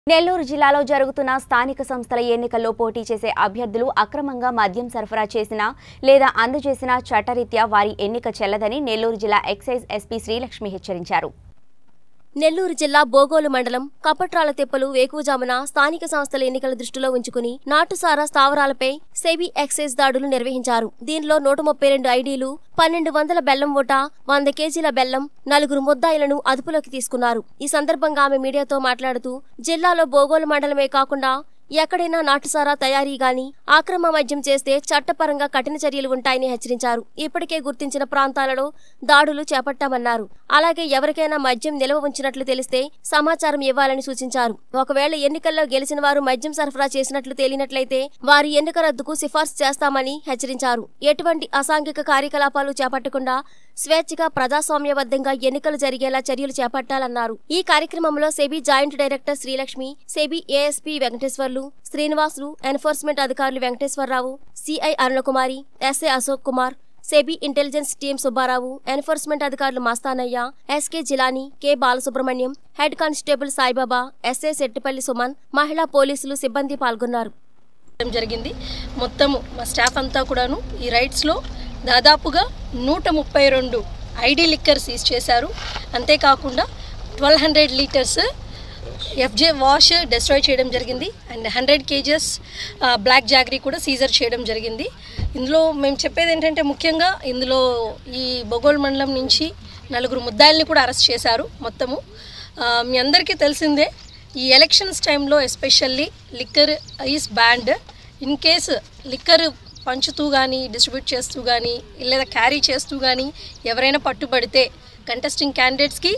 నెల్లూరు జిల్లాలో జరుగుతున్న స్థానిక సంస్థల ఎన్నికల్లో పోటీ చేసే అభ్యర్థులు అక్రమంగా మద్యం సరఫరా చేసినా లేదా అందజేసిన చట్టరీత్యా వారి ఎన్నిక చెల్లదని నెల్లూరు జిల్లా ఎక్సైజ్ ఎస్పీ శ్రీలక్ష్మి హెచ్చరించారు నెల్లూరు జిల్లా బోగోలు మండలం కపట్రాల తెప్పలు వేకువజామున స్థానిక సంస్థల ఎన్నికల దృష్టిలో ఉంచుకుని నాటుసారా స్థావరాలపై సెబీ ఎక్సైజ్ దాడులు నిర్వహించారు దీనిలో నూట ముప్పై రెండు ఐడీలు పన్నెండు వందల బెల్లం ఓట వంద కేజీల బెల్లం నలుగురు ముద్దాయిలను అదుపులోకి తీసుకున్నారు ఈ సందర్భంగా ఆమె మీడియాతో మాట్లాడుతూ జిల్లాలో బోగోలు మండలమే కాకుండా ఎక్కడైనా నాటుసారా తయారీ గాని అక్రమ మద్యం చేస్తే చట్టపరంగా కఠిన చర్యలు ఉంటాయని హెచ్చరించారు ఇప్పటికే గుర్తించిన ప్రాంతాలలో దాడులు చేపట్టామన్నారు అలాగే ఎవరికైనా మద్యం నిల్వ ఉంచినట్లు తెలిస్తే సమాచారం ఇవ్వాలని సూచించారు ఒకవేళ ఎన్నికల్లో గెలిచిన వారు మద్యం సరఫరా చేసినట్లు తేలినట్లయితే వారి ఎన్నిక రద్దుకు సిఫార్సు చేస్తామని హెచ్చరించారు ఎటువంటి అసాంఘిక కార్యకలాపాలు చేపట్టకుండా స్వేచ్ఛగా ప్రజాస్వామ్యబద్ధంగా ఎన్నికలు జరిగేలా చర్యలు చేపట్టాలన్నారు ఈ కార్యక్రమంలో SEB joint director Srilakshmi SEB ASP Venkateswarlu Srinivasulu enforcement అధికారులు Venkateswararao CI Arunakumari SA Ashok Kumar SEB intelligence team Subbarao enforcement అధికారులు Mastanaiah SK Jilani K Balasubrahmanyam head constable Saibaba SA Settipalli Suman మహిళా పోలీసులు సిబ్బంది పాల్గొన్నారు చేయడం జరిగింది మొత్తము మా స్టాఫ్ అంతా కూడాను ఈ రైడ్స్లో దాదాపుగా నూట ముప్పై రెండు ఐడి లిక్కర్ సీజ్ చేశారు అంతేకాకుండా twelve hundred litres FJ wash destroy చేయడం జరిగింది and hundred KGs black jaggery కూడా సీజర్ చేయడం జరిగింది ఇందులో మేము చెప్పేది ఏంటంటే ముఖ్యంగా ఇందులో ఈ బొగోల్ మండలం నుంచి నలుగురు ముద్దాయిల్ని కూడా అరెస్ట్ చేశారు మొత్తము ఆ, మీ అందరికీ తెలిసిందే ఈ ఎలక్షన్స్ టైంలో especially liquor is banned in case liquor పంచుతూ కానీ డిస్ట్రిబ్యూట్ చేస్తూ కానీ లేదా క్యారీ చేస్తూ కానీ ఎవరైనా పట్టుబడితే కంటెస్టింగ్ క్యాండిడేట్స్కి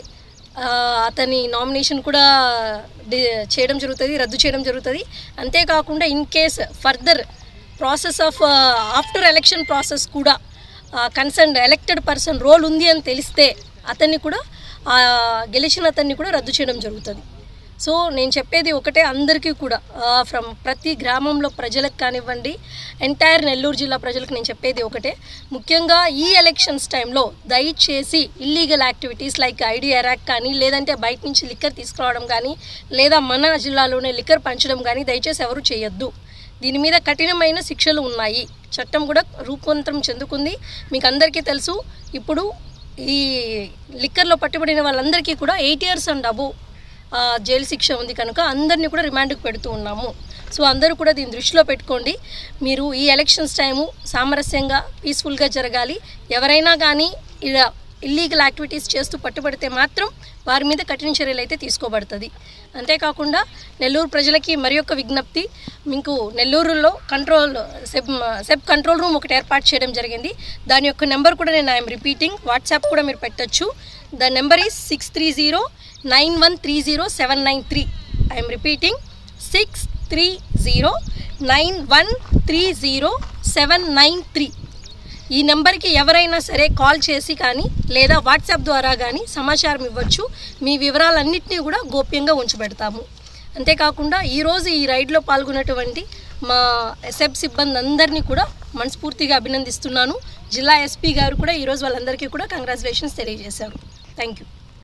అతని నామినేషన్ కూడా డి- చేయడం జరుగుతుంది రద్దు చేయడం జరుగుతుంది అంతేకాకుండా in case further process of after election process కూడా కన్సర్న్ ఎలక్టెడ్ పర్సన్ రోల్ ఉంది అని తెలిస్తే అతన్ని కూడా ఆ, గెలిచిన అతన్ని కూడా రద్దు చేయడం జరుగుతుంది సో నేను చెప్పేది ఒకటే అందరికీ కూడా ఫ్రమ్ ప్రతి గ్రామంలో ప్రజలకు కానివ్వండి ఎంటైర్ నెల్లూరు జిల్లా ప్రజలకు నేను చెప్పేది ఒకటే ముఖ్యంగా ఈ ఎలక్షన్స్ టైంలో దయచేసి illegal activities like ID arrack కానీ లేదంటే బయట నుంచి లిక్కర్ తీసుకురావడం కానీ లేదా మన జిల్లాలోనే లిక్కర్ పంచడం కానీ దయచేసి ఎవరు చేయొద్దు దీని మీద కఠినమైన శిక్షలు ఉన్నాయి చట్టం కూడా రూపాంతరం చెందుకుంది మీకు అందరికీ తెలుసు ఇప్పుడు ఈ లిక్కర్లో పట్టుబడిన వాళ్ళందరికీ కూడా ఎయిట్ ఇయర్స్ అండ్ అబోవ్ ఆ, జైలు శిక్ష ఉంది కనుక అందరినీ కూడా రిమాండ్కి పెడుతూ ఉన్నాము సో అందరూ కూడా దీన్ని దృష్టిలో పెట్టుకోండి మీరు ఈ ఎలక్షన్స్ టైము సామరస్యంగా పీస్ఫుల్గా జరగాలి ఎవరైనా కానీ ఇలా ఇల్లీగల్ యాక్టివిటీస్ చేస్తూ పట్టుబడితే మాత్రం వారి మీద కఠిన చర్యలు అయితే తీసుకోబడుతుంది అంతేకాకుండా నెల్లూరు ప్రజలకి మరి యొక్క విజ్ఞప్తి మీకు నెల్లూరులో control SEB SEB control room ఒకటి ఏర్పాటు చేయడం జరిగింది దాని యొక్క నెంబర్ కూడా నేను ఐఎమ్ రిపీటింగ్ వాట్సాప్ కూడా మీరు పెట్టొచ్చు the number is six three zero nine one three zero seven nine three I'm repeating six three zero nine one three zero seven nine three ఈ నెంబర్కి ఎవరైనా సరే కాల్ చేసి కానీ లేదా వాట్సాప్ ద్వారా కానీ సమాచారం ఇవ్వచ్చు మీ వివరాలన్నింటినీ కూడా గోప్యంగా ఉంచబెడతాము అంతేకాకుండా ఈరోజు ఈ రైడ్లో పాల్గొన్నటువంటి మా ఎస్ఎఫ్ సిబ్బంది అందరినీ కూడా మనస్ఫూర్తిగా అభినందిస్తున్నాను జిల్లా ఎస్పీ గారు కూడా ఈరోజు వాళ్ళందరికీ కూడా కంగ్రాచులేషన్స్ తెలియజేశారు థ్యాంక్ యూ